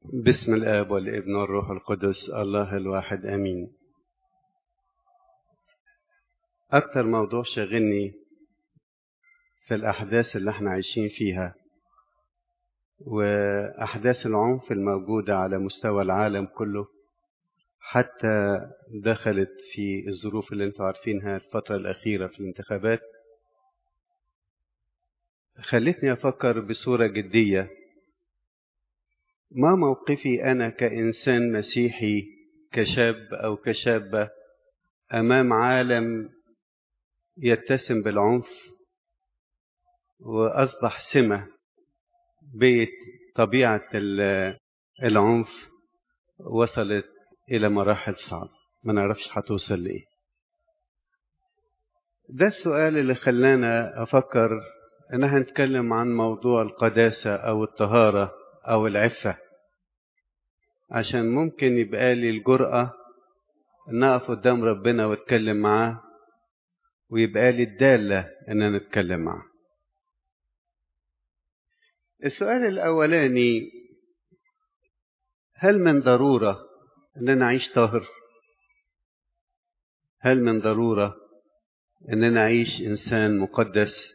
بسم الآب والابن والروح القدس الله الواحد آمين أكتر موضوع شاغلني في الأحداث اللي احنا عايشين فيها وأحداث العنف الموجودة على مستوى العالم كله حتى دخلت في الظروف اللي انتوا عارفينها الفترة الأخيرة في الانتخابات خلتني أفكر بصورة جدية ما موقفي أنا كإنسان مسيحي كشاب أو كشابة أمام عالم يتسم بالعنف وأصبح سمة بيت طبيعة العنف وصلت إلى مراحل صعبة ما نعرفش هتوصل لإيه ده السؤال اللي خلانا أفكر إن هنتكلم عن موضوع القداسة أو الطهارة أو العفة عشان ممكن يبقى لي الجرأة إن أقف قدام ربنا وأتكلم معاه ويبقى لي الدالة إن أنا أتكلم معاه السؤال الأولاني هل من ضرورة إن أنا أعيش طاهر؟ هل من ضرورة إن أنا أعيش إنسان مقدس؟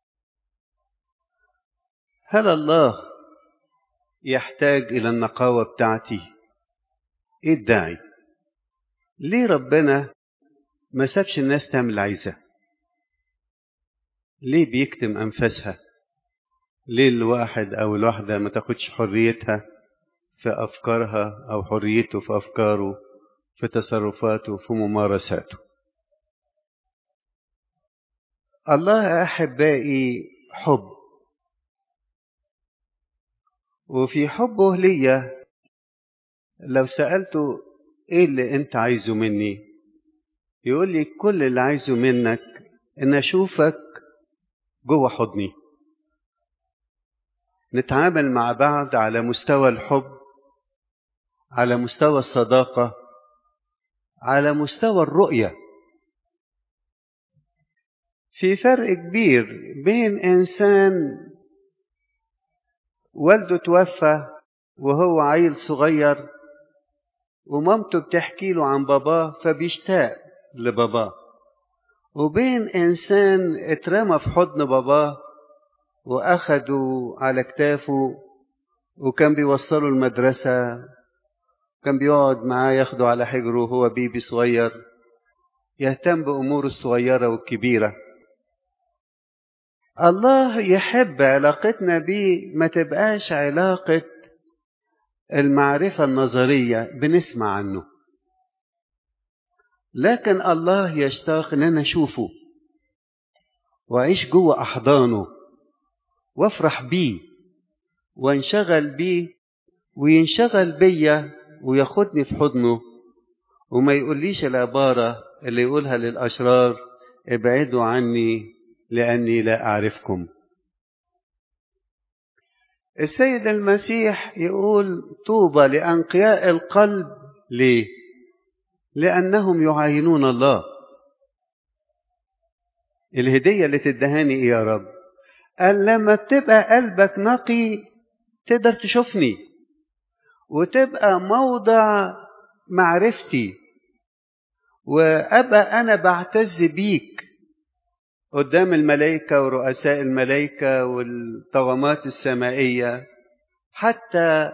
هل الله يحتاج إلى النقاوة بتاعتي؟ إيه الداعي؟ ليه ربنا ما سابش الناس تعمل اللي عايزاه؟ ليه بيكتم أنفاسها؟ ليه الواحد أو الواحدة ما تاخدش حريتها في أفكارها أو حريته في أفكاره في تصرفاته في ممارساته الله أحبائي حب وفي حبه ليا لو سألته إيه اللي أنت عايزه مني يقول لي كل اللي عايزه منك إن أشوفك جوه حضني نتعامل مع بعض على مستوى الحب على مستوى الصداقة على مستوى الرؤية في فرق كبير بين إنسان والده توفى وهو عيل صغير ومامته بتحكي له عن باباه فبيشتاق لباباه وبين إنسان اترمى في حضن باباه وأخده على كتافه وكان بيوصله المدرسة كان بيقعد معاه ياخده على حجره وهو بيبي صغير يهتم بأموره الصغيرة والكبيرة الله يحب علاقتنا بيه ما تبقاش علاقة المعرفة النظرية بنسمع عنه لكن الله يشتاق ان انا اشوفه واعيش جوه احضانه وافرح بيه وانشغل بيه وينشغل بيا وياخدني في حضنه وما يقوليش العبارة اللي يقولها للأشرار ابعدوا عني لأني لا أعرفكم السيد المسيح يقول طوبى لأنقياء القلب ليه؟ لأنهم يعاينون الله الهدية اللي تدهاني إيه يا رب قال لما بتبقى قلبك نقي تقدر تشوفني وتبقى موضع معرفتي وأبقى أنا بعتز بيك قدام الملائكة ورؤساء الملائكة والطغمات السمائية حتى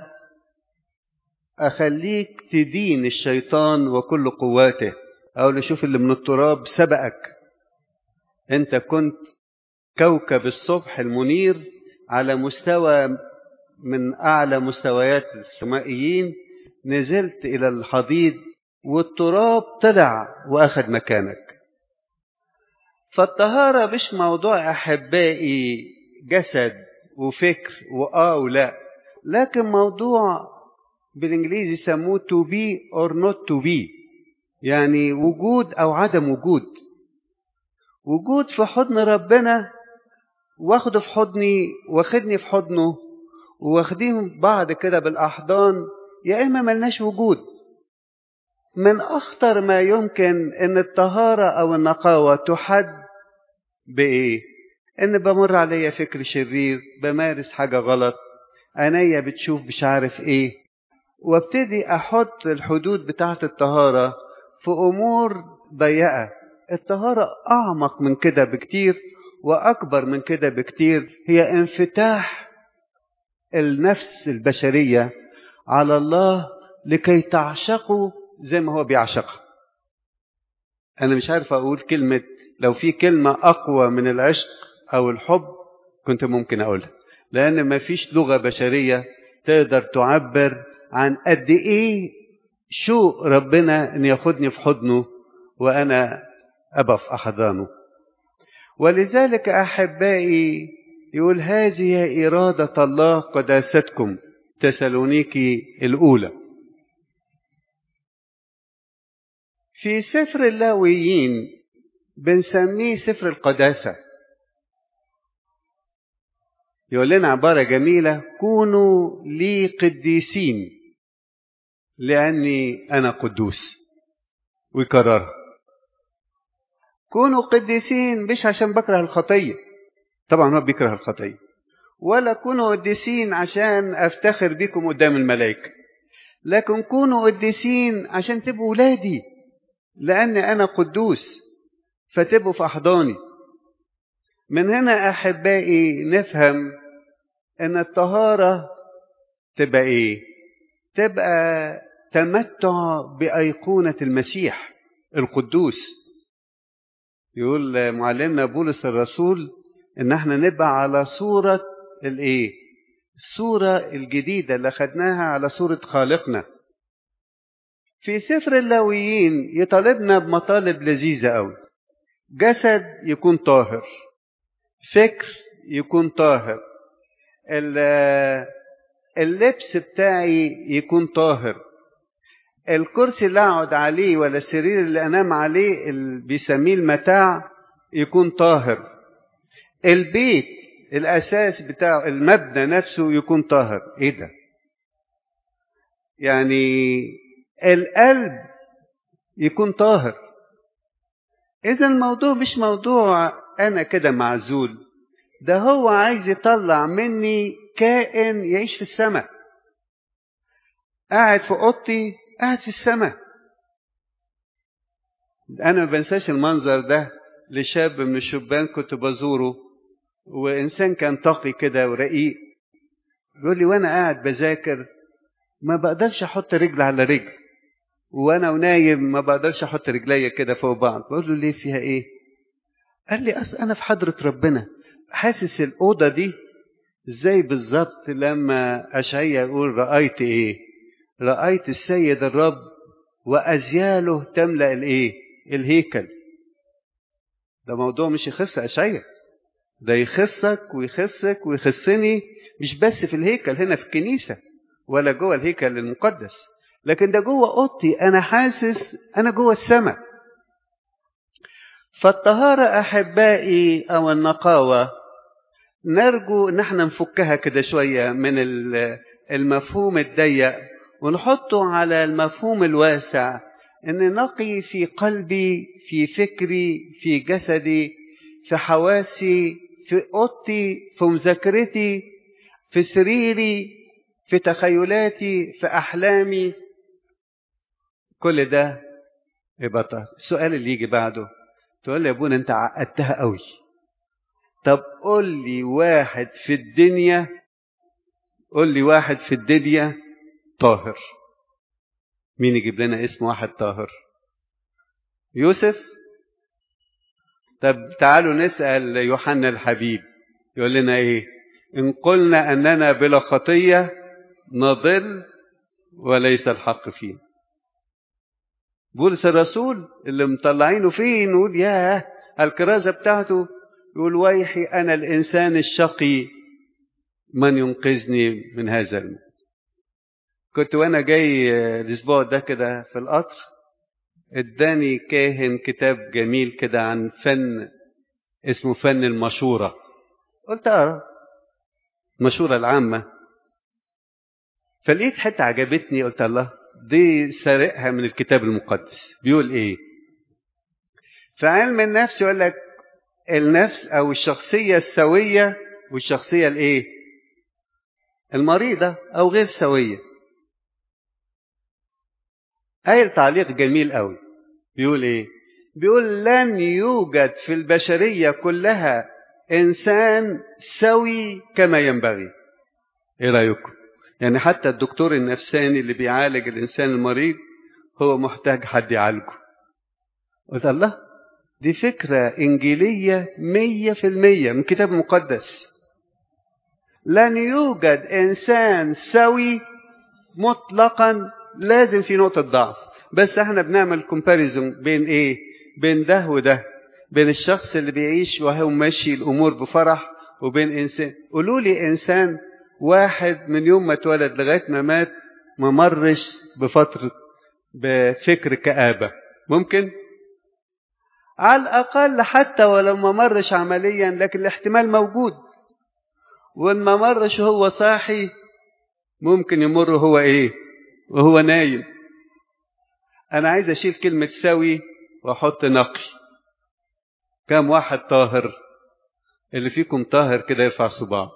أخليك تدين الشيطان وكل قواته أو نشوف اللي من التراب سبقك أنت كنت كوكب الصبح المنير على مستوى من أعلى مستويات السمائيين نزلت إلى الحضيض والتراب طلع وأخذ مكانك فالطهارة مش موضوع أحبائي جسد وفكر وآه ولا لكن موضوع بالإنجليزي يسموه to be or not to be يعني وجود أو عدم وجود وجود في حضن ربنا واخده في حضني واخدني في حضنه واخدين بعض كده بالأحضان يا إما ملناش وجود من أخطر ما يمكن إن الطهارة أو النقاوة تحد بإيه؟ إن بمر عليا فكر شرير بمارس حاجة غلط عينيا بتشوف مش عارف إيه وابتدي احط الحدود بتاعه الطهاره في امور ضيقه الطهاره اعمق من كده بكتير واكبر من كده بكتير هي انفتاح النفس البشريه على الله لكي تعشقه زي ما هو بيعشقها انا مش عارف اقول كلمه لو في كلمه اقوى من العشق او الحب كنت ممكن اقولها لان ما فيش لغه بشريه تقدر تعبر عن قد ايه شوق ربنا ان ياخدني في حضنه وانا ابى في احضانه ولذلك احبائي يقول هذه اراده الله قداستكم تسالونيكي الاولى في سفر اللاويين بنسميه سفر القداسه يقول لنا عباره جميله كونوا لي قديسين لاني انا قدوس ويكررها كونوا قديسين مش عشان بكره الخطيه طبعا هو بيكره الخطيه ولا كونوا قديسين عشان افتخر بكم قدام الملائكه لكن كونوا قديسين عشان تبقوا ولادي لاني انا قدوس فتبقوا في احضاني من هنا احبائي نفهم ان الطهاره تبقى ايه تبقى تمتع بايقونه المسيح القدوس يقول معلمنا بولس الرسول ان احنا نبقى على صوره الايه الصوره الجديده اللي خدناها على صوره خالقنا في سفر اللاويين يطالبنا بمطالب لذيذه قوي جسد يكون طاهر فكر يكون طاهر اللبس بتاعي يكون طاهر الكرسي اللي اقعد عليه ولا السرير اللي انام عليه اللي بيسميه المتاع يكون طاهر البيت الاساس بتاعه المبنى نفسه يكون طاهر ايه ده يعني القلب يكون طاهر اذا الموضوع مش موضوع انا كده معزول ده هو عايز يطلع مني كائن يعيش في السماء قاعد في اوضتي قاعد في السماء انا ما بنساش المنظر ده لشاب من الشبان كنت بزوره وانسان كان تقي كده ورقيق بيقول لي وانا قاعد بذاكر ما بقدرش احط رجل على رجل وانا ونايم ما بقدرش احط رجليا كده فوق بعض بقول له ليه فيها ايه قال لي اصل انا في حضره ربنا حاسس الاوضه دي زي بالظبط لما اشعيا يقول رايت ايه رايت السيد الرب وازياله تملا الايه الهيكل ده موضوع مش يخص اشعيا ده يخصك ويخصك ويخصني مش بس في الهيكل هنا في الكنيسه ولا جوه الهيكل المقدس لكن ده جوه اوضتي انا حاسس انا جوه السماء فالطهاره احبائي او النقاوه نرجو ان احنا نفكها كده شويه من المفهوم الضيق ونحطه على المفهوم الواسع ان نقي في قلبي في فكري في جسدي في حواسي في اوضتي في مذاكرتي في سريري في تخيلاتي في احلامي كل ده يبقى طهر السؤال اللي يجي بعده تقول لي يا ابونا انت عقدتها قوي طب قول لي واحد في الدنيا قول لي واحد في الدنيا طاهر مين يجيب لنا اسم واحد طاهر يوسف طب تعالوا نسأل يوحنا الحبيب يقول لنا ايه ان قلنا اننا بلا خطية نضل وليس الحق فينا بولس الرسول اللي مطلعينه فيه نقول ياه الكرازة بتاعته يقول ويحي أنا الإنسان الشقي من ينقذني من هذا الموت كنت وأنا جاي الأسبوع ده كده في القطر اداني كاهن كتاب جميل كده عن فن اسمه فن المشورة قلت أقرأ المشورة العامة فلقيت حتة عجبتني قلت الله دي سارقها من الكتاب المقدس بيقول ايه في علم النفس يقول لك النفس او الشخصيه السويه والشخصيه الايه المريضه او غير سويه قايل تعليق جميل قوي بيقول ايه بيقول لن يوجد في البشرية كلها إنسان سوي كما ينبغي إيه رأيكم؟ يعني حتى الدكتور النفساني اللي بيعالج الإنسان المريض هو محتاج حد يعالجه قلت الله دي فكرة إنجيلية مية في المية من كتاب مقدس لن يوجد إنسان سوي مطلقا لازم في نقطة ضعف بس احنا بنعمل كومباريزون بين ايه بين ده وده بين الشخص اللي بيعيش وهو ماشي الامور بفرح وبين انسان قولوا لي انسان واحد من يوم ما اتولد لغايه ما مات ما مرش بفتره بفكر كآبة ممكن على الأقل حتى ولو ما مرش عمليا لكن الاحتمال موجود وإن ما مرش هو صاحي ممكن يمر هو إيه وهو نايم أنا عايز أشيل كلمة سوي وأحط نقي كم واحد طاهر اللي فيكم طاهر كده يرفع صباعه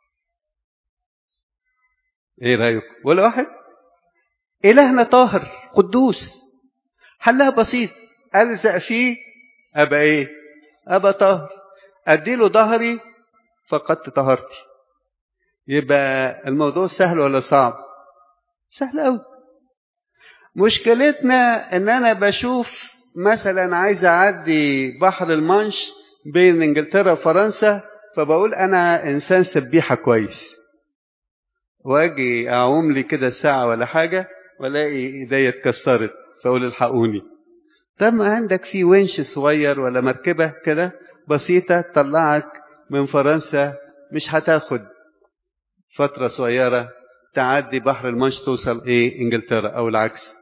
ايه رايكم ولا واحد الهنا طاهر قدوس حلها بسيط الزق فيه ابقى ايه ابقى طاهر اديله ظهري فقدت طهارتي يبقى الموضوع سهل ولا صعب سهل قوي مشكلتنا ان انا بشوف مثلا عايز اعدي بحر المانش بين انجلترا وفرنسا فبقول انا انسان سبيحه كويس واجي اعوم لي كده ساعه ولا حاجه والاقي ايديا اتكسرت فاقول الحقوني طب ما عندك في ونش صغير ولا مركبه كده بسيطه تطلعك من فرنسا مش هتاخد فتره صغيره تعدي بحر المانش توصل ايه انجلترا او العكس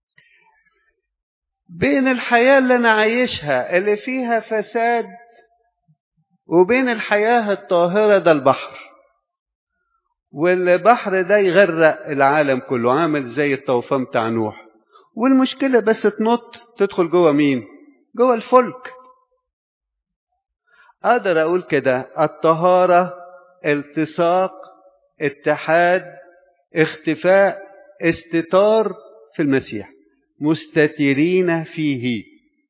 بين الحياه اللي انا عايشها اللي فيها فساد وبين الحياه الطاهره ده البحر والبحر ده يغرق العالم كله عامل زي الطوفان بتاع نوح والمشكلة بس تنط تدخل جوه مين جوه الفلك أقدر أقول كده الطهارة التصاق اتحاد اختفاء استتار في المسيح مستترين فيه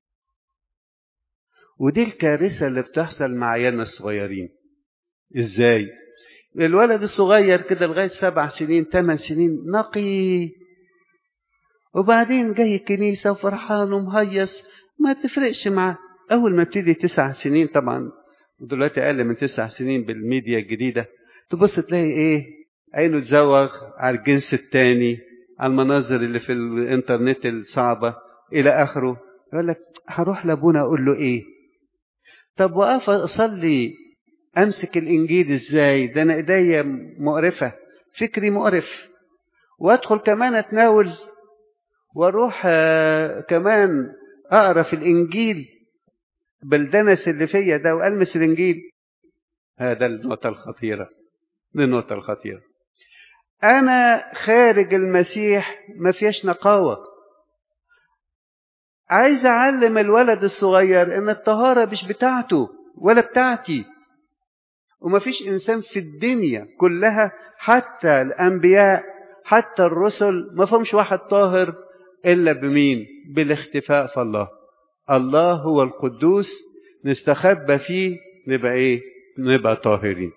ودي الكارثة اللي بتحصل مع عيالنا الصغيرين ازاي الولد الصغير كده لغاية سبع سنين ثمان سنين نقي وبعدين جاي الكنيسة وفرحان ومهيص ما تفرقش معاه أول ما ابتدي تسع سنين طبعا ودلوقتي أقل من تسع سنين بالميديا الجديدة تبص تلاقي إيه عينه تزوغ على الجنس الثاني على المناظر اللي في الإنترنت الصعبة إلى آخره يقول لك هروح لأبونا أقول له إيه طب وقف أصلي امسك الانجيل ازاي ده انا ايديا مقرفه فكري مقرف وادخل كمان اتناول واروح كمان اقرا في الانجيل بالدنس اللي فيا ده والمس الانجيل هذا النقطه الخطيره دي النقطه الخطيره انا خارج المسيح ما فيش نقاوه عايز اعلم الولد الصغير ان الطهاره مش بتاعته ولا بتاعتي وما فيش إنسان في الدنيا كلها حتى الأنبياء حتى الرسل ما فهمش واحد طاهر إلا بمين بالاختفاء في الله الله هو القدوس نستخبى فيه نبقى إيه نبقى طاهرين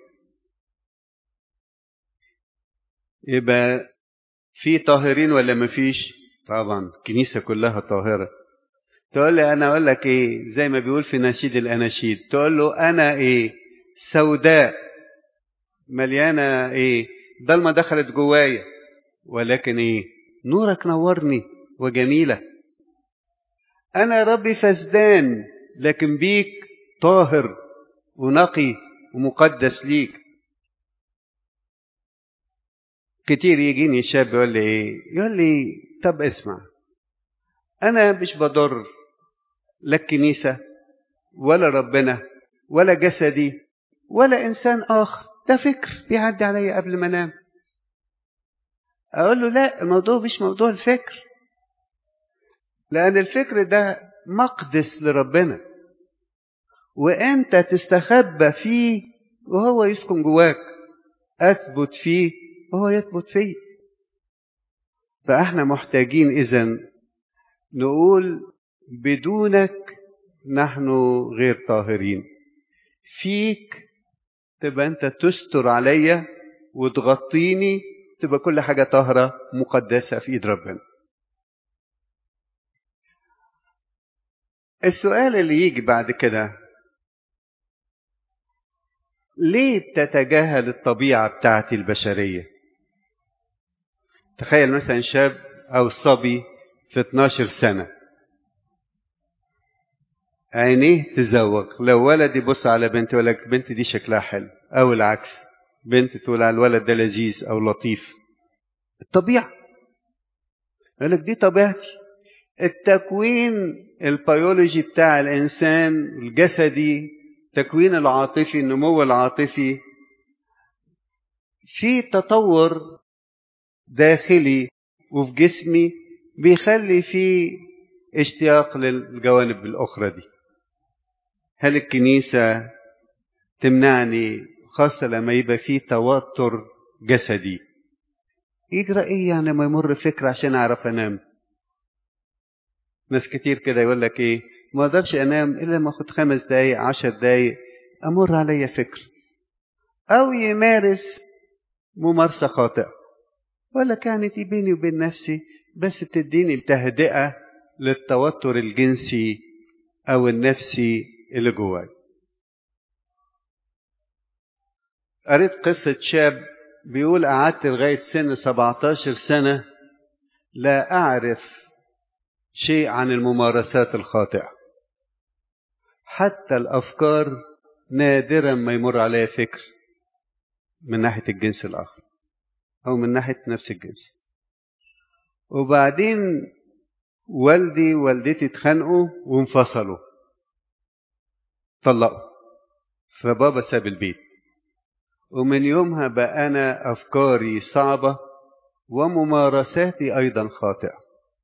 يبقى في طاهرين ولا ما فيش طبعا الكنيسة كلها طاهرة تقول لي أنا أقول لك إيه زي ما بيقول في نشيد الأناشيد تقول له أنا إيه سوداء مليانة ايه ضلمة دخلت جوايا ولكن ايه نورك نورني وجميلة أنا ربي فسدان لكن بيك طاهر ونقي ومقدس ليك كتير يجيني شاب يقول لي ايه يقول لي طب اسمع أنا مش بضر لا الكنيسة ولا ربنا ولا جسدي ولا إنسان آخر ده فكر بيعدي عليا قبل ما أنام أقول له لا الموضوع مش موضوع الفكر لأن الفكر ده مقدس لربنا وأنت تستخبى فيه وهو يسكن جواك أثبت فيه وهو يثبت فيه فإحنا محتاجين إذن نقول بدونك نحن غير طاهرين فيك تبقى انت تستر عليا وتغطيني تبقى كل حاجة طاهرة مقدسة في ايد ربنا السؤال اللي يجي بعد كده ليه بتتجاهل الطبيعة بتاعتي البشرية تخيل مثلا شاب أو صبي في 12 سنة عينيه تزوق لو ولد يبص على بنت يقول لك بنت دي شكلها حلو أو العكس بنت تقول على الولد ده لذيذ أو لطيف الطبيعة يقول لك دي طبيعتي التكوين البيولوجي بتاع الإنسان الجسدي التكوين العاطفي النمو العاطفي في تطور داخلي وفي جسمي بيخلي في اشتياق للجوانب الأخرى دي هل الكنيسة تمنعني خاصة لما يبقى في توتر جسدي يجرى ايه يعني ما يمر فكرة عشان اعرف انام ناس كتير كده يقول لك ايه ما اقدرش انام الا لما اخد خمس دقايق عشر دقايق امر عليا فكر او يمارس ممارسة خاطئة ولا كانت بيني وبين نفسي بس بتديني تهدئة للتوتر الجنسي او النفسي اللي جواي قريت قصة شاب بيقول قعدت لغاية سن 17 سنة لا أعرف شيء عن الممارسات الخاطئة حتى الأفكار نادرا ما يمر عليها فكر من ناحية الجنس الآخر أو من ناحية نفس الجنس وبعدين والدي ووالدتي اتخانقوا وانفصلوا طلقوا فبابا ساب البيت ومن يومها بقى أنا أفكاري صعبة وممارساتي أيضا خاطئة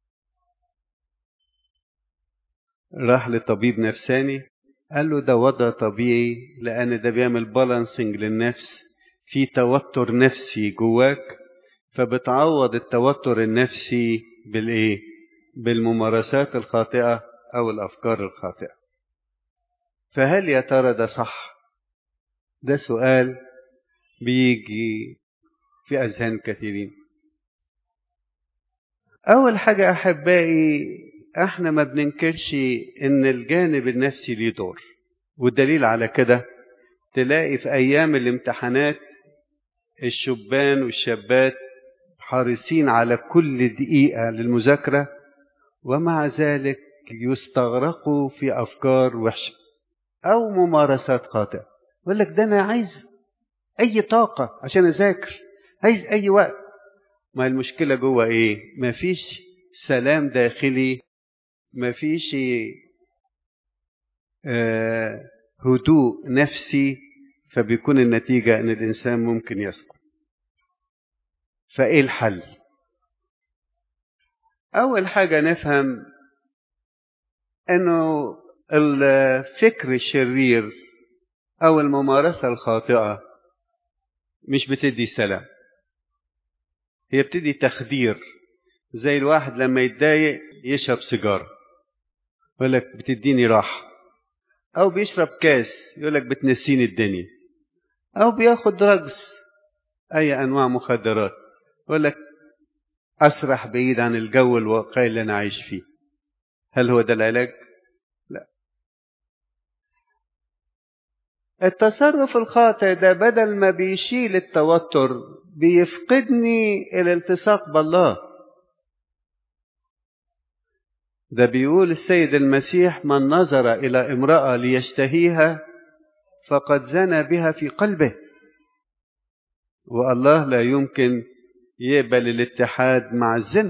راح لطبيب نفساني قال له ده وضع طبيعي لأن ده بيعمل بالانسنج للنفس في توتر نفسي جواك فبتعوض التوتر النفسي بالإيه؟ بالممارسات الخاطئة أو الأفكار الخاطئة فهل يا ترى ده صح؟ ده سؤال بيجي في أذهان كثيرين أول حاجة أحبائي احنا ما بننكرش ان الجانب النفسي ليه دور والدليل على كده تلاقي في ايام الامتحانات الشبان والشابات حريصين على كل دقيقة للمذاكرة ومع ذلك يستغرقوا في أفكار وحشة أو ممارسات خاطئة يقول لك ده أنا عايز أي طاقة عشان أذاكر عايز أي وقت ما المشكلة جوه إيه؟ مفيش سلام داخلي مفيش آه هدوء نفسي فبيكون النتيجة أن الإنسان ممكن يسقط فإيه الحل؟ أول حاجة نفهم أنه الفكر الشرير أو الممارسة الخاطئة مش بتدي سلام هي بتدي تخدير زي الواحد لما يتضايق يشرب سيجارة يقول لك بتديني راحة أو بيشرب كاس يقول لك بتنسيني الدنيا أو بياخد دراجز أي أنواع مخدرات يقول لك أسرح بعيد عن الجو الواقعي اللي أنا عايش فيه هل هو ده العلاج؟ لا التصرف الخاطئ ده بدل ما بيشيل التوتر بيفقدني الالتصاق بالله ده بيقول السيد المسيح من نظر إلى امرأة ليشتهيها فقد زنى بها في قلبه والله لا يمكن يقبل الاتحاد مع الزنا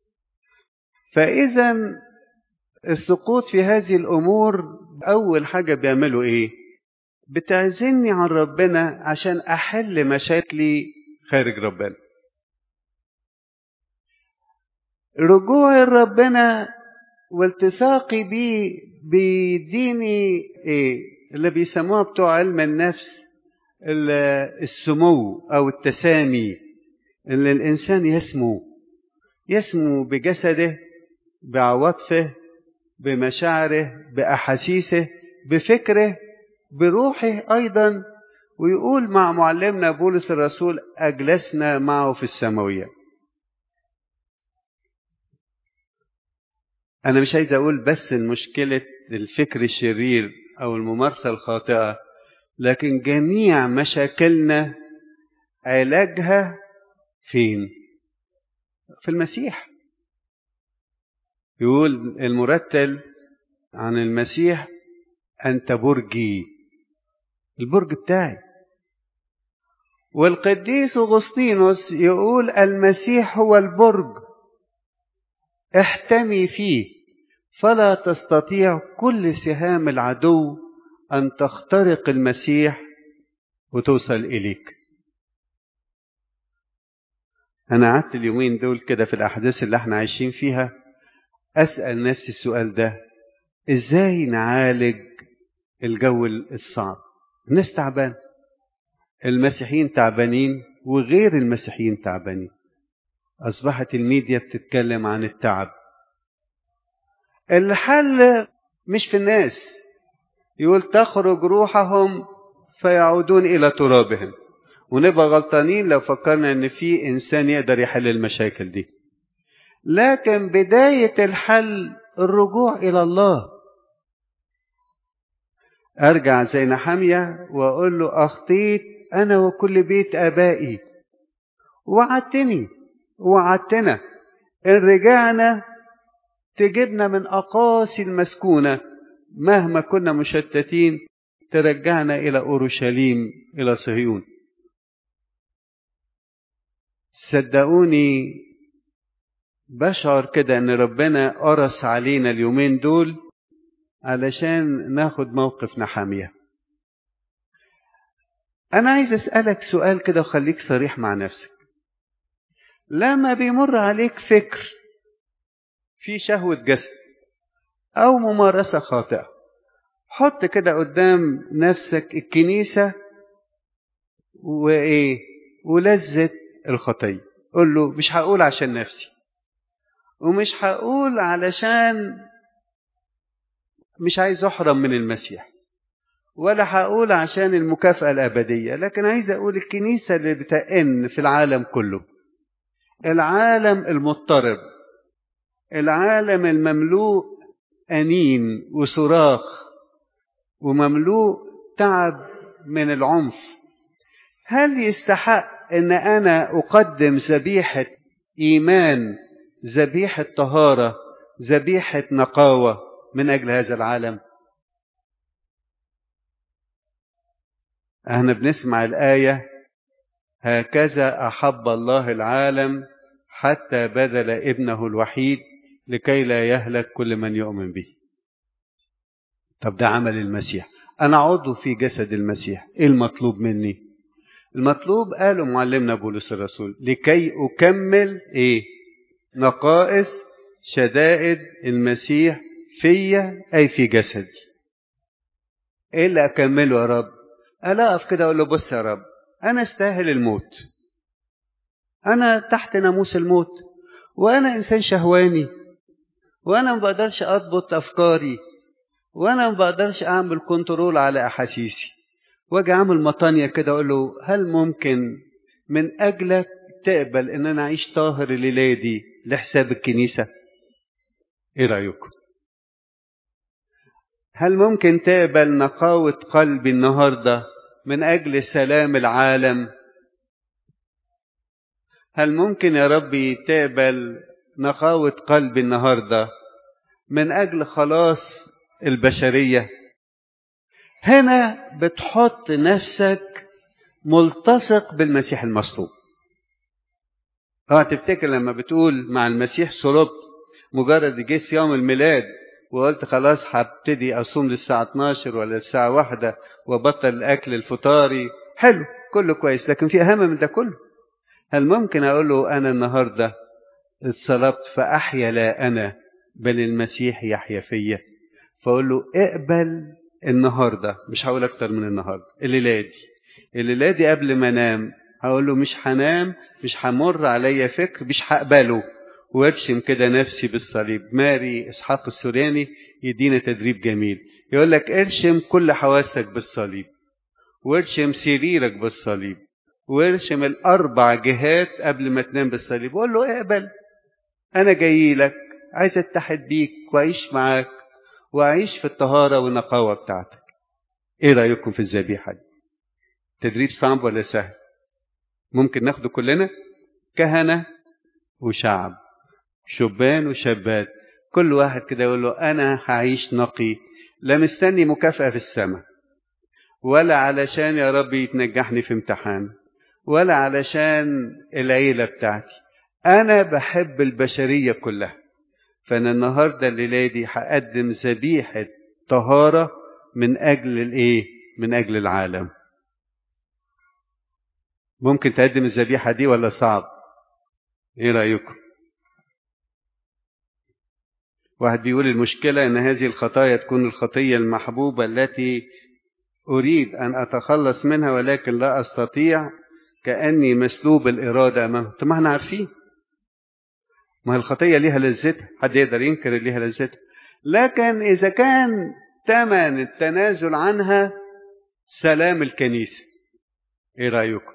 فإذا السقوط في هذه الأمور أول حاجة بيعملوا إيه؟ بتعزلني عن ربنا عشان أحل مشاكلي خارج ربنا رجوعي لربنا والتصاقي بيه بيديني ايه اللي بيسموها بتوع علم النفس السمو او التسامي اللي الانسان يسمو يسمو بجسده بعواطفه بمشاعره بأحاسيسه بفكره بروحه أيضا ويقول مع معلمنا بولس الرسول أجلسنا معه في السماوية أنا مش عايز أقول بس المشكلة الفكر الشرير أو الممارسة الخاطئة لكن جميع مشاكلنا علاجها فين؟ في المسيح يقول المرتل عن المسيح أنت برجي البرج بتاعي والقديس أغسطينوس يقول المسيح هو البرج احتمي فيه فلا تستطيع كل سهام العدو أن تخترق المسيح وتوصل إليك أنا قعدت اليومين دول كده في الأحداث اللي احنا عايشين فيها أسأل نفسي السؤال ده إزاي نعالج الجو الصعب الناس تعبان المسيحيين تعبانين وغير المسيحيين تعبانين أصبحت الميديا بتتكلم عن التعب الحل مش في الناس يقول تخرج روحهم فيعودون إلى ترابهم ونبقى غلطانين لو فكرنا ان في انسان يقدر يحل المشاكل دي لكن بداية الحل الرجوع إلى الله أرجع زي نحمية وأقول له أخطيت أنا وكل بيت آبائي وعدتني وعدتنا إن رجعنا تجيبنا من أقاصي المسكونة مهما كنا مشتتين ترجعنا إلى أورشليم إلى صهيون صدقوني بشعر كده ان ربنا قرص علينا اليومين دول علشان ناخد موقف نحامية انا عايز اسألك سؤال كده وخليك صريح مع نفسك لما بيمر عليك فكر في شهوة جسد او ممارسة خاطئة حط كده قدام نفسك الكنيسة وايه ولذة الخطية قول له مش هقول عشان نفسي ومش هقول علشان مش عايز احرم من المسيح ولا هقول عشان المكافأة الأبدية لكن عايز أقول الكنيسة اللي بتأن في العالم كله العالم المضطرب العالم المملوء أنين وصراخ ومملوء تعب من العنف هل يستحق ان انا اقدم ذبيحه ايمان ذبيحه طهاره ذبيحه نقاوه من اجل هذا العالم احنا بنسمع الايه هكذا احب الله العالم حتى بذل ابنه الوحيد لكي لا يهلك كل من يؤمن به طب ده عمل المسيح انا عضو في جسد المسيح ايه المطلوب مني المطلوب قاله معلمنا بولس الرسول لكي أكمل إيه نقائص شدائد المسيح فيا أي في جسدي إيه اللي أكمله يا رب ألا أقف كده أقول له بص يا رب أنا استاهل الموت أنا تحت ناموس الموت وأنا إنسان شهواني وأنا ما بقدرش أضبط أفكاري وأنا ما بقدرش أعمل كنترول على أحاسيسي واجي اعمل مطانية كده اقول له هل ممكن من اجلك تقبل ان انا اعيش طاهر الليله دي لحساب الكنيسه ايه رايكم هل ممكن تقبل نقاوه قلبي النهارده من اجل سلام العالم هل ممكن يا ربي تقبل نقاوه قلبي النهارده من اجل خلاص البشريه هنا بتحط نفسك ملتصق بالمسيح المصلوب اه تفتكر لما بتقول مع المسيح صلبت مجرد جه يوم الميلاد وقلت خلاص هبتدي اصوم للساعه 12 ولا الساعه واحدة وبطل الاكل الفطاري حلو كله كويس لكن في اهم من ده كله هل ممكن اقول له انا النهارده اتصلبت فاحيا لا انا بل المسيح يحيا فيا فاقول له اقبل النهارده مش هقول اكتر من النهارده الليله دي الليله دي قبل ما انام هقول له مش هنام مش همر عليا فكر مش هقبله وارشم كده نفسي بالصليب ماري اسحاق السورياني يدينا تدريب جميل يقول لك ارشم كل حواسك بالصليب وارشم سريرك بالصليب وارشم الاربع جهات قبل ما تنام بالصليب وقول له اقبل انا جاي لك عايز اتحد بيك واعيش معاك واعيش في الطهاره والنقاوه بتاعتك ايه رايكم في الذبيحه دي تدريب صعب ولا سهل ممكن ناخده كلنا كهنه وشعب شبان وشابات كل واحد كده يقول له انا هعيش نقي لا مستني مكافاه في السماء ولا علشان يا رب يتنجحني في امتحان ولا علشان العيله بتاعتي انا بحب البشريه كلها فانا النهارده الليله دي هقدم ذبيحه طهاره من اجل الايه من اجل العالم ممكن تقدم الذبيحه دي ولا صعب ايه رايكم واحد بيقول المشكله ان هذه الخطايا تكون الخطيه المحبوبه التي اريد ان اتخلص منها ولكن لا استطيع كاني مسلوب الاراده امامها طب ما احنا عارفين ما هي الخطيه ليها لذتها حد يقدر ينكر ليها لذتها لكن اذا كان ثمن التنازل عنها سلام الكنيسه ايه رايكم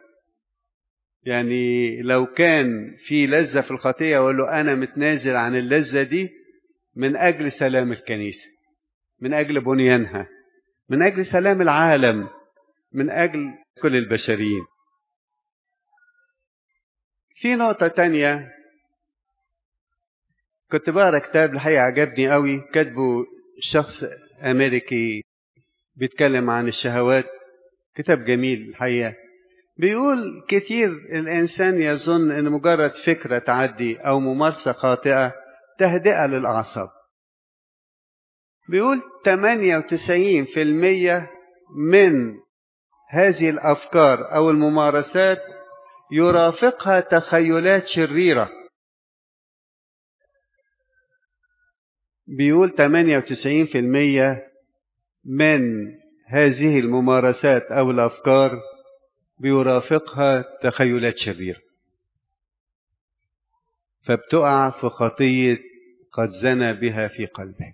يعني لو كان في لذة في الخطية أقول له أنا متنازل عن اللذة دي من أجل سلام الكنيسة من أجل بنيانها من أجل سلام العالم من أجل كل البشريين في نقطة تانية كنت بقرا كتاب الحقيقة عجبني قوي كاتبه شخص أمريكي بيتكلم عن الشهوات كتاب جميل الحقيقة بيقول كتير الإنسان يظن أن مجرد فكرة تعدي أو ممارسة خاطئة تهدئة للأعصاب بيقول 98% من هذه الأفكار أو الممارسات يرافقها تخيلات شريرة بيقول 98% من هذه الممارسات أو الأفكار بيرافقها تخيلات شريرة فبتقع في خطية قد زنى بها في قلبه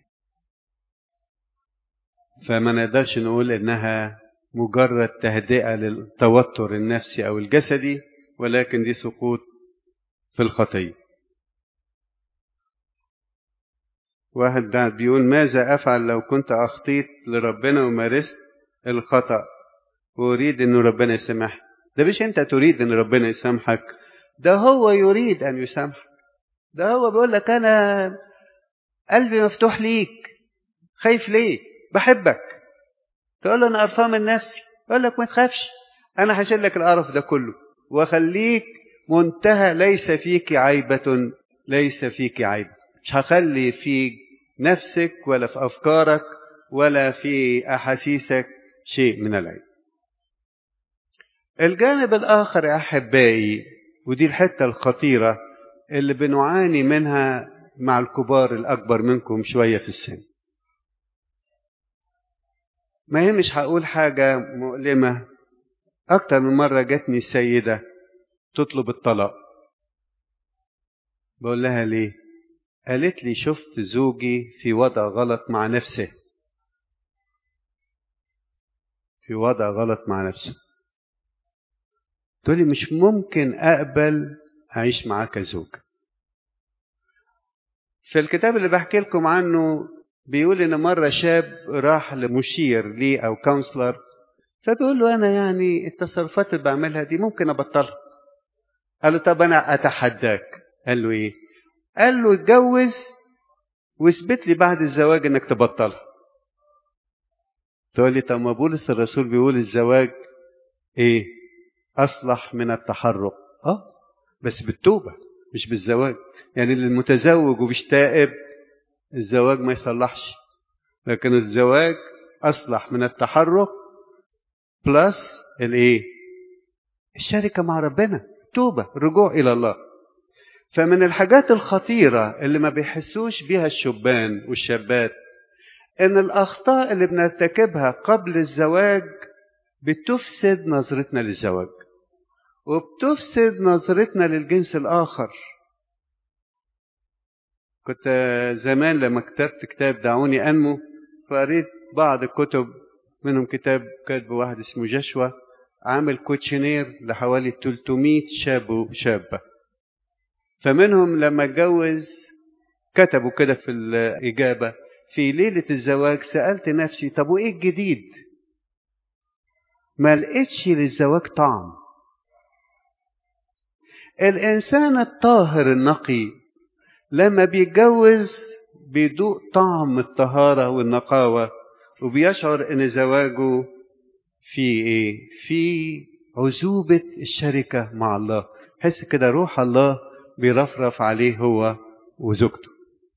فما نقدرش نقول إنها مجرد تهدئة للتوتر النفسي أو الجسدي ولكن دي سقوط في الخطية واحد ده بيقول ماذا أفعل لو كنت أخطيت لربنا ومارست الخطأ وأريد أن ربنا يسامحني ده مش أنت تريد أن ربنا يسامحك ده هو يريد أن يسامحك ده هو بيقول لك أنا قلبي مفتوح ليك خايف ليه بحبك تقول له أنا قرفان من نفسي يقول لك ما تخافش أنا هشيل لك القرف ده كله وأخليك منتهى ليس فيك عيبة ليس فيك عيب مش هخلي في نفسك ولا في أفكارك ولا في أحاسيسك شيء من العيب الجانب الآخر يا أحبائي ودي الحتة الخطيرة اللي بنعاني منها مع الكبار الأكبر منكم شوية في السن ما هي مش هقول حاجة مؤلمة أكتر من مرة جاتني السيدة تطلب الطلاق بقول لها ليه قالت لي شفت زوجي في وضع غلط مع نفسه في وضع غلط مع نفسه تقولي مش ممكن أقبل أعيش معاه كزوج في الكتاب اللي بحكي لكم عنه بيقول إن مرة شاب راح لمشير ليه أو كونسلر فبيقول له أنا يعني التصرفات اللي بعملها دي ممكن أبطلها قال له طب أنا أتحداك قال له إيه قال له اتجوز واثبت لي بعد الزواج انك تبطلها تقول لي طب ما بولس الرسول بيقول الزواج ايه اصلح من التحرق اه بس بالتوبه مش بالزواج يعني اللي المتزوج ومش تائب الزواج ما يصلحش لكن الزواج اصلح من التحرك بلس الايه الشركه مع ربنا توبه رجوع الى الله فمن الحاجات الخطيرة اللي ما بيحسوش بيها الشبان والشابات إن الأخطاء اللي بنرتكبها قبل الزواج بتفسد نظرتنا للزواج وبتفسد نظرتنا للجنس الآخر كنت زمان لما كتبت كتاب دعوني أنمو فقريت بعض الكتب منهم كتاب كاتبه واحد اسمه جشوى عامل كوتشنير لحوالي 300 شاب وشابة فمنهم لما اتجوز كتبوا كده في الإجابة في ليلة الزواج سألت نفسي طب وإيه الجديد ما لقيتش للزواج طعم الإنسان الطاهر النقي لما بيتجوز بيدوق طعم الطهارة والنقاوة وبيشعر إن زواجه في إيه؟ في عزوبة الشركة مع الله حس كده روح الله بيرفرف عليه هو وزوجته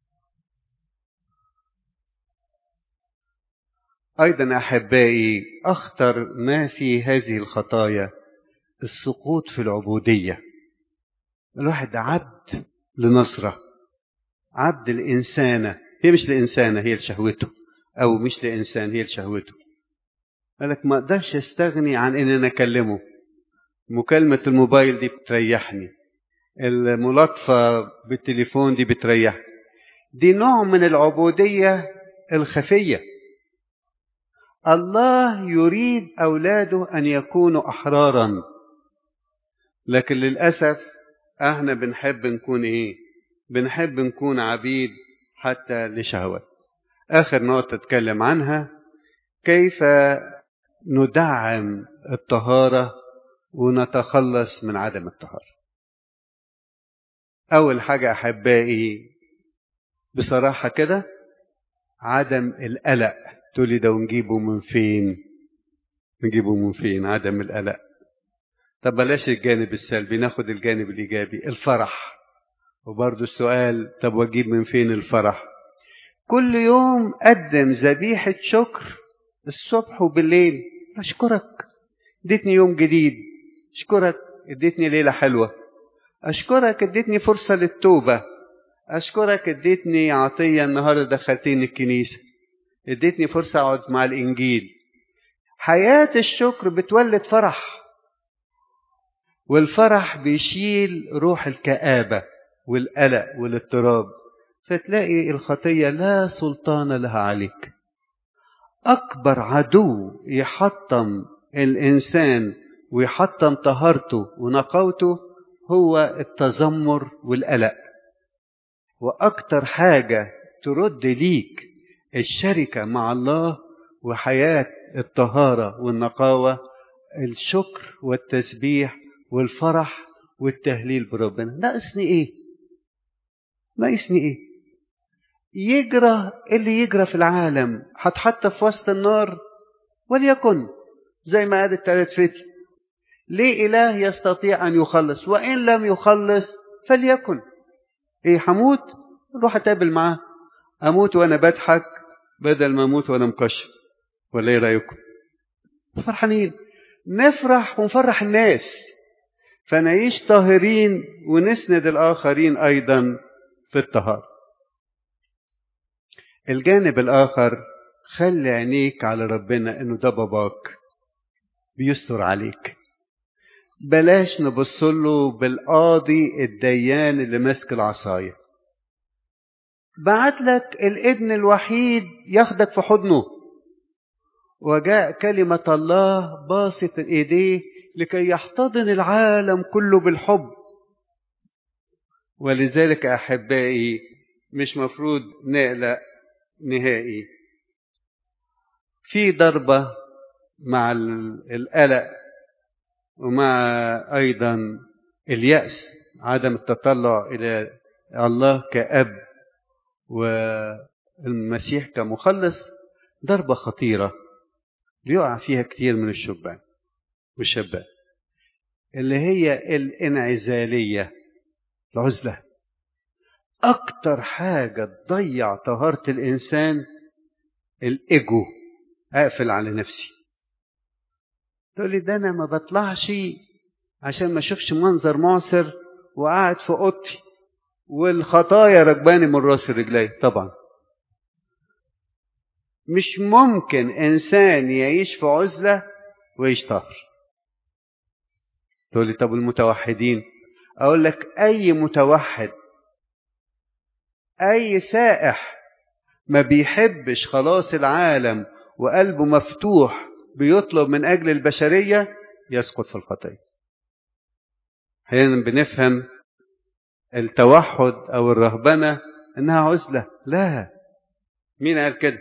أيضا أحبائي أخطر ما في هذه الخطايا السقوط في العبودية الواحد عبد لنصرة عبد الإنسانة هي مش لإنسانة هي لشهوته أو مش لإنسان هي لشهوته قالك ما أقدرش أستغني عن إن أنا أكلمه مكالمة الموبايل دي بتريحني الملاطفة بالتليفون دي بتريحني دي نوع من العبودية الخفية الله يريد أولاده أن يكونوا أحرارا لكن للأسف احنا بنحب نكون ايه بنحب نكون عبيد حتى لشهوات اخر نقطه اتكلم عنها كيف ندعم الطهاره ونتخلص من عدم الطهاره اول حاجه احبائي بصراحه كده عدم القلق تقولي ده ونجيبه من فين نجيبه من فين عدم القلق طب بلاش الجانب السلبي ناخد الجانب الإيجابي الفرح وبرضه السؤال طب واجيب من فين الفرح كل يوم قدم ذبيحة شكر الصبح وبالليل أشكرك اديتني يوم جديد أشكرك اديتني ليلة حلوة أشكرك اديتني فرصة للتوبة أشكرك اديتني عطية النهاردة دخلتني الكنيسة اديتني فرصة أقعد مع الإنجيل حياة الشكر بتولد فرح والفرح بيشيل روح الكآبة والقلق والاضطراب فتلاقي الخطية لا سلطان لها عليك أكبر عدو يحطم الإنسان ويحطم طهارته ونقاوته هو التذمر والقلق وأكتر حاجة ترد ليك الشركة مع الله وحياة الطهارة والنقاوة الشكر والتسبيح والفرح والتهليل بربنا ناقصني ايه ناقصني ايه يجرى اللي يجرى في العالم هتحط في وسط النار وليكن زي ما قال التلات فتي ليه اله يستطيع ان يخلص وان لم يخلص فليكن ايه هموت روح اتقابل معاه اموت وانا بضحك بدل ما اموت وانا مكشر ولا ايه رايكم فرحانين نفرح ونفرح الناس فنعيش طاهرين ونسند الآخرين أيضا في الطهارة الجانب الآخر خلي عينيك على ربنا إنه ده باباك بيستر عليك بلاش نبص له بالقاضي الديان اللي ماسك العصاية بعت لك الابن الوحيد ياخدك في حضنه وجاء كلمة الله باسط ايديه لكي يحتضن العالم كله بالحب ولذلك احبائي مش مفروض نقلق نهائي في ضربه مع القلق ومع ايضا الياس عدم التطلع الى الله كاب والمسيح كمخلص ضربه خطيره بيقع فيها كتير من الشبان والشابات اللي هي الانعزالية العزلة أكتر حاجة تضيع طهارة الإنسان الإيجو أقفل على نفسي تقول لي ده أنا ما بطلعش عشان ما أشوفش منظر معسر وقاعد في أوضتي والخطايا ركباني من راس رجلي طبعا مش ممكن إنسان يعيش في عزلة ويعيش طاهر تقول لي طب المتوحدين اقول لك اي متوحد أي سائح ما بيحبش خلاص العالم وقلبه مفتوح بيطلب من أجل البشرية يسقط في الخطية هنا بنفهم التوحد أو الرهبنة إنها عزلة لا مين قال كده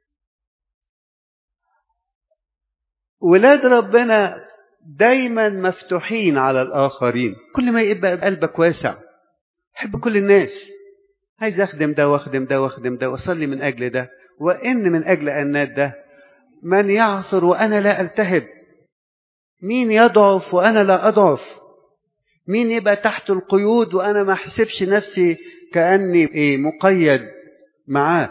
ولاد ربنا دايما مفتوحين على الآخرين كل ما يبقى قلبك واسع حب كل الناس عايز أخدم ده وأخدم ده وأخدم ده وأصلي من أجل ده وإن من أجل أنات ده من يعثر وأنا لا ألتهب مين يضعف وأنا لا أضعف مين يبقى تحت القيود وأنا ما أحسبش نفسي كأني إيه مقيد معاه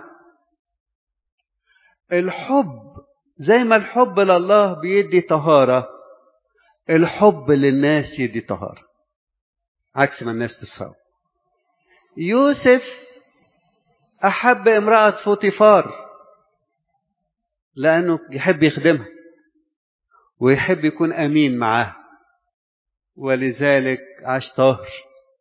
الحب زي ما الحب لله بيدي طهارة الحب للناس يدي طهارة عكس ما الناس تصاب يوسف أحب امرأة فوطيفار لأنه يحب يخدمها ويحب يكون أمين معاها ولذلك عاش طاهر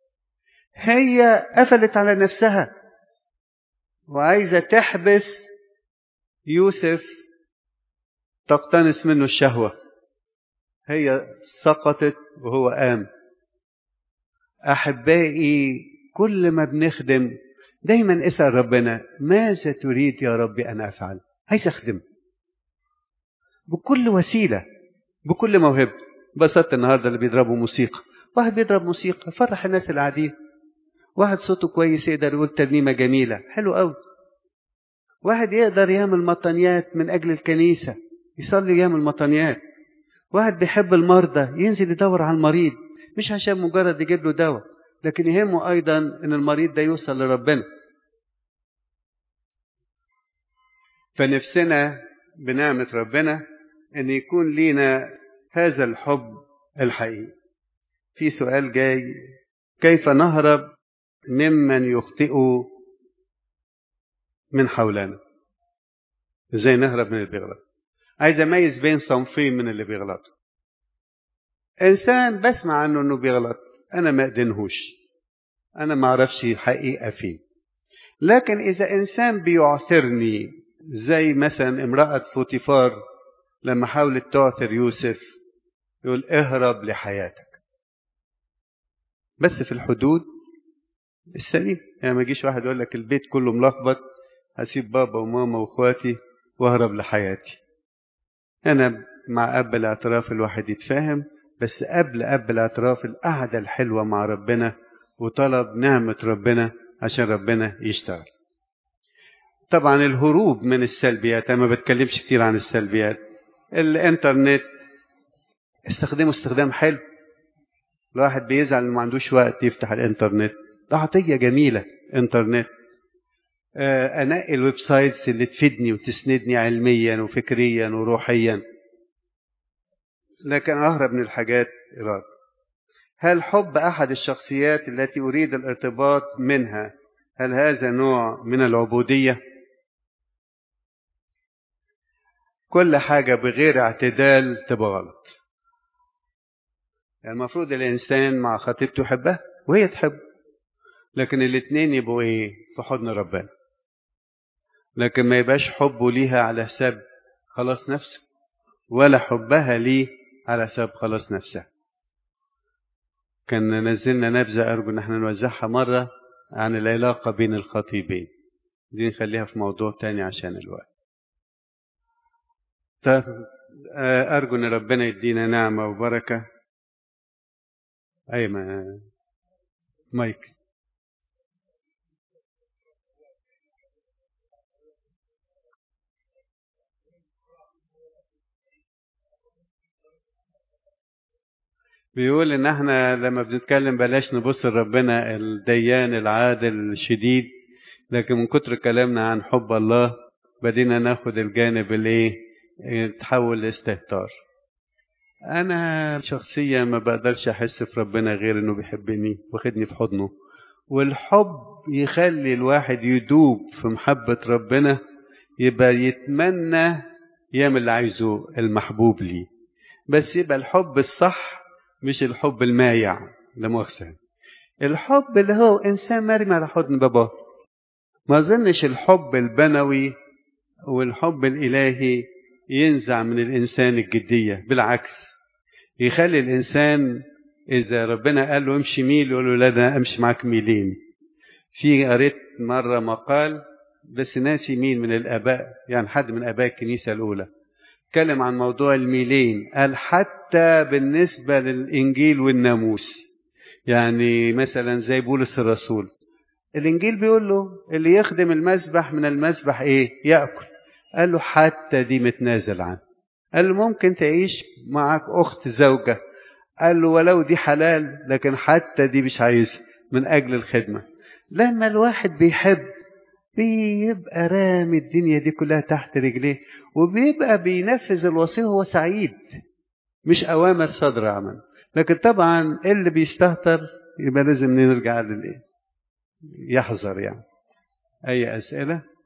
هي قفلت على نفسها وعايزة تحبس يوسف تقتنص منه الشهوة هي سقطت وهو قام أحبائي كل ما بنخدم دايما اسأل ربنا ماذا تريد يا ربي أن أفعل عايز أخدم بكل وسيلة بكل موهبة بسطت النهاردة اللي بيضربوا موسيقى واحد بيضرب موسيقى فرح الناس العادية واحد صوته كويس يقدر يقول ترنيمة جميلة حلو قوي واحد يقدر يعمل مطنيات من أجل الكنيسة يصلي يعمل مطنيات واحد بيحب المرضى ينزل يدور على المريض مش عشان مجرد يجيب له دواء لكن يهمه أيضا أن المريض ده يوصل لربنا فنفسنا بنعمة ربنا أن يكون لينا هذا الحب الحقيقي في سؤال جاي كيف نهرب ممن يخطئ من حولنا ازاي نهرب من اللي بيغلط عايز اميز بين صنفين من اللي بيغلطوا انسان بسمع عنه انه بيغلط انا ما ادنهوش انا ما اعرفش الحقيقه فيه لكن اذا انسان بيعثرني زي مثلا امراه فوتيفار لما حاولت تعثر يوسف يقول اهرب لحياتك بس في الحدود السليم يعني ما يجيش واحد يقول لك البيت كله ملخبط هسيب بابا وماما واخواتي واهرب لحياتي انا مع اب الاعتراف الواحد يتفاهم بس قبل اب الاعتراف القعده الحلوه مع ربنا وطلب نعمه ربنا عشان ربنا يشتغل طبعا الهروب من السلبيات انا ما بتكلمش كتير عن السلبيات الانترنت استخدمه استخدام حلو الواحد بيزعل انه ما عندوش وقت يفتح الانترنت ده عطيه جميله انترنت انقي الويب سايتس اللي تفيدني وتسندني علميا وفكريا وروحيا لكن اهرب من الحاجات اراده هل حب احد الشخصيات التي اريد الارتباط منها هل هذا نوع من العبوديه كل حاجه بغير اعتدال تبقى غلط يعني المفروض الانسان مع خطيبته يحبها وهي تحبه لكن الاثنين يبقوا ايه في حضن ربنا لكن ما يبقاش حبه ليها على حساب خلاص نفسه ولا حبها ليه على حساب خلاص نفسها كان نزلنا نبذة أرجو إن احنا نوزعها مرة عن العلاقة بين الخطيبين دي نخليها في موضوع تاني عشان الوقت طيب أرجو إن ربنا يدينا نعمة وبركة أي ما مايك بيقول ان احنا لما بنتكلم بلاش نبص لربنا الديان العادل الشديد لكن من كتر كلامنا عن حب الله بدينا ناخد الجانب الايه تحول لاستهتار انا شخصيا ما بقدرش احس في ربنا غير انه بيحبني واخدني في حضنه والحب يخلي الواحد يدوب في محبة ربنا يبقى يتمنى يعمل اللي عايزه المحبوب ليه بس يبقى الحب الصح مش الحب المايع لا مؤاخذة الحب اللي هو إنسان مرمي على حضن باباه ما أظنش الحب البنوي والحب الإلهي ينزع من الإنسان الجدية بالعكس يخلي الإنسان إذا ربنا قال له امشي ميل يقول له لا ده أمشي معاك ميلين في قريت مرة مقال بس ناسي مين من الآباء يعني حد من آباء الكنيسة الأولى اتكلم عن موضوع الميلين قال حتى بالنسبة للإنجيل والناموس يعني مثلا زي بولس الرسول الإنجيل بيقول له اللي يخدم المذبح من المذبح إيه يأكل قال له حتى دي متنازل عنه قال له ممكن تعيش معك أخت زوجة قال له ولو دي حلال لكن حتى دي مش عايزها من أجل الخدمة لما الواحد بيحب بيبقى رامي الدنيا دي كلها تحت رجليه وبيبقى بينفذ الوصية وهو سعيد مش أوامر صدر عمل لكن طبعا اللي بيستهتر يبقى لازم نرجع للإيه يحذر يعني أي أسئلة